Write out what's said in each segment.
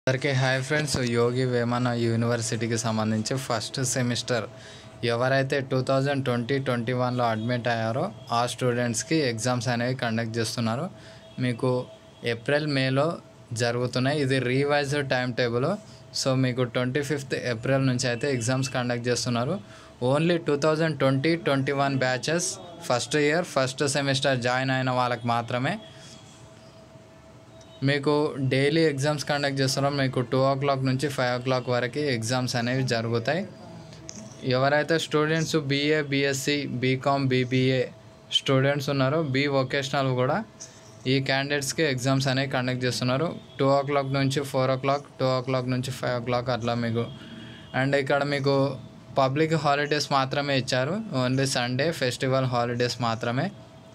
అందరికీ hi friends యోగి వేమన యూనివర్సిటీకి సంబంధించి ఫస్ట్ సెమిస్టర్ ఎవరైతే టూ థౌజండ్ ట్వంటీ ట్వంటీ వన్లో అడ్మిట్ అయ్యారో ఆ స్టూడెంట్స్కి ఎగ్జామ్స్ అనేవి కండక్ట్ చేస్తున్నారు మీకు ఏప్రిల్ మేలో జరుగుతున్నాయి ఇది రీవైజ్ టైం టేబుల్ సో మీకు ట్వంటీ ఫిఫ్త్ ఏప్రిల్ నుంచి అయితే ఎగ్జామ్స్ కండక్ట్ చేస్తున్నారు only two thousand twenty twenty one batches first year first semester join అయిన వాళ్ళకి మాత్రమే మీకు డైలీ ఎగ్జామ్స్ కండక్ట్ చేస్తున్నారో మీకు టూ ఓ క్లాక్ నుంచి ఫైవ్ ఓ క్లాక్ వరకు ఎగ్జామ్స్ అనేవి జరుగుతాయి ఎవరైతే students BA BSc BCom BBA students ఉన్నారో బీ వొకేషనల్ కూడా ఈ క్యాండిడేట్స్కి ఎగ్జామ్స్ అనేవి కండక్ట్ చేస్తున్నారు టూ ఓ క్లాక్ నుంచి four o'clock two o'clock నుంచి ఫైవ్ ఓ క్లాక్ అట్లా మీకు అండ్ ఇక్కడ మీకు పబ్లిక్ హాలిడేస్ మాత్రమే ఇచ్చారు ఓన్లీ సండే ఫెస్టివల్ హాలిడేస్ మాత్రమే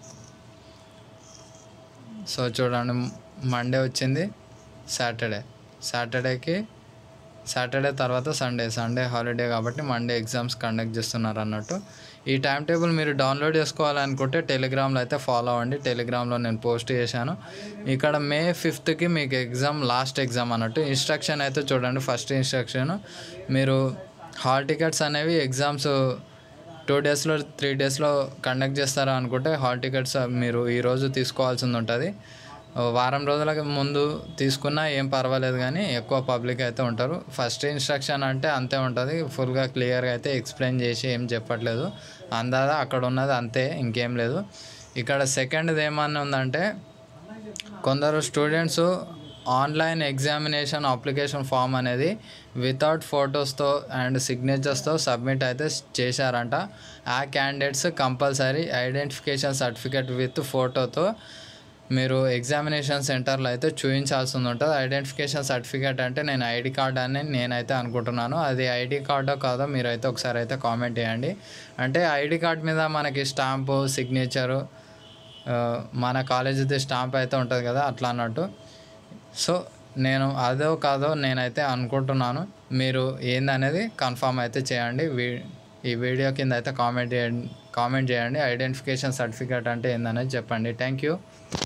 సో చూడండి మండే వచ్చింది సాటర్డే సాటర్డేకి సాటర్డే తర్వాత సండే సండే హాలిడే కాబట్టి మండే ఎగ్జామ్స్ కండక్ట్ చేస్తున్నారు అన్నట్టు ఈ టైం టేబుల్ మీరు డౌన్లోడ్ చేసుకోవాలనుకుంటే టెలిగ్రామ్లో అయితే ఫాలో అవ్వండి టెలిగ్రామ్లో నేను పోస్ట్ చేశాను ఇక్కడ మే ఫిఫ్త్కి మీకు ఎగ్జామ్ లాస్ట్ ఎగ్జామ్ అన్నట్టు ఇన్స్ట్రక్షన్ అయితే చూడండి ఫస్ట్ ఇన్స్ట్రక్షన్ మీరు హాల్ టికెట్స్ అనేవి ఎగ్జామ్స్ టూ డేస్లో త్రీ డేస్లో కండక్ట్ చేస్తారా అనుకుంటే హాల్ టికెట్స్ మీరు ఈరోజు తీసుకోవాల్సింది ఉంటుంది వారం రోజుల ముందు తీసుకున్నా ఏం పర్వాలేదు కానీ ఎక్కువ పబ్లిక్ అయితే ఉంటారు ఫస్ట్ ఇన్స్ట్రక్షన్ అంటే అంతే ఉంటుంది ఫుల్గా క్లియర్గా అయితే ఎక్స్ప్లెయిన్ చేసి ఏం చెప్పట్లేదు అందాదా అక్కడ ఉన్నది అంతే ఇంకేం లేదు ఇక్కడ సెకండ్ది ఏమన్నా ఉందంటే కొందరు students online examination application form అనేది వితౌట్ ఫొటోస్తో అండ్ సిగ్నేచర్స్తో సబ్మిట్ అయితే చేశారంట ఆ candidates compulsory identification certificate with ఫోటోతో మీరు ఎగ్జామినేషన్ సెంటర్లో అయితే చూపించాల్సి ఉంటుంది ఐడెంటిఫికేషన్ సర్టిఫికేట్ అంటే నేను ఐడి కార్డ్ అని నేనైతే అనుకుంటున్నాను అది ఐడి కార్డో కాదో మీరు అయితే ఒకసారి అయితే కామెంట్ చేయండి అంటే ఐడి కార్డ్ మీద మనకి స్టాంపు సిగ్నేచరు మన కాలేజీది స్టాంప్ అయితే ఉంటుంది కదా అట్లా అన్నట్టు సో నేను అదో కాదో నేనైతే అనుకుంటున్నాను మీరు ఏందనేది కన్ఫామ్ అయితే చేయండి వీ ఈ వీడియో కింద అయితే కామెంట్ చేయండి కామెంట్ చేయండి ఐడెంటిఫికేషన్ సర్టిఫికేట్ అంటే ఏందనేది చెప్పండి థ్యాంక్ యూ